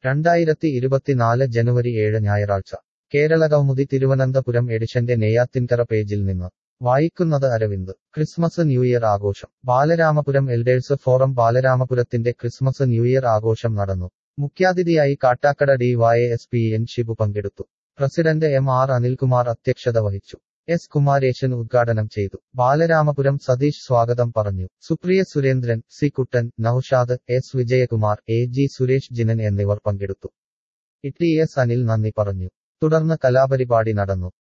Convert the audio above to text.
രണ്ടായിരത്തി ഇരുപത്തിനാല് ജനുവരി ഏഴ് ഞായറാഴ്ച കേരളകൗമുദി തിരുവനന്തപുരം എഡിഷന്റെ നെയ്യാത്തിൻകര പേജിൽ നിന്ന് വായിക്കുന്നത് അരവിന്ദ് ക്രിസ്മസ് ന്യൂ ഇയർ ആഘോഷം ബാലരാമപുരം എൽഡേഴ്സ് ഫോറം ബാലരാമപുരത്തിന്റെ ക്രിസ്മസ് ന്യൂ ഇയർ ആഘോഷം നടന്നു മുഖ്യാതിഥിയായി Kattakada D Y S P N Shibu പങ്കെടുത്തു പ്രസിഡന്റ് എം ആർ അനിൽകുമാർ അധ്യക്ഷത വഹിച്ചു എസ് കുമാരേശൻ ഉദ്ഘാടനം ചെയ്തു ബാലരാമപുരം സതീഷ് സ്വാഗതം പറഞ്ഞു Supriya Surendran C Kuttan Noushad S Vijayakumar A G Suresh Jinan എന്നിവർ പങ്കെടുത്തു ഇ ടി എസ് അനിൽ നന്ദി പറഞ്ഞു തുടർന്ന് കലാപരിപാടി നടന്നു